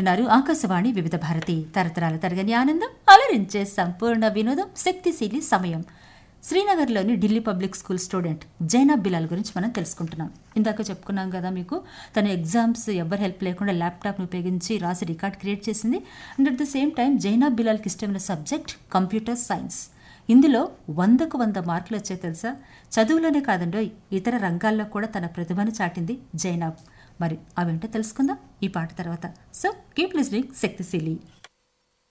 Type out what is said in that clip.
వింటున్నారు ఆకాశవాణి వివిధ భారతి తరతరాల తరగని ఆనందం అలరించే సంపూర్ణ వినోదం శక్తిశీలి సమయం శ్రీనగర్లోని Delhi public school student Zainab Bilal గురించి మనం తెలుసుకుంటున్నాం ఇందాక చెప్పుకున్నాం కదా మీకు తన ఎగ్జామ్స్ ఎవరి హెల్ప్ లేకుండా ల్యాప్టాప్ను ఉపయోగించి రాసి రికార్డ్ క్రియేట్ చేసింది and at the same time Zainab బిలాల్కి ఇష్టమైన సబ్జెక్ట్ కంప్యూటర్ సైన్స్ ఇందులో వందకు వంద మార్కులు వచ్చాయి తెలుసా చదువులోనే కాదండో ఇతర రంగాల్లో కూడా తన ప్రతిభను చాటింది జైనాబ్ మరి అవేంటో తెలుసుకుందాం ఈ పాట తర్వాత సో కీప్ లిస్నింగ్ శక్తిశీలి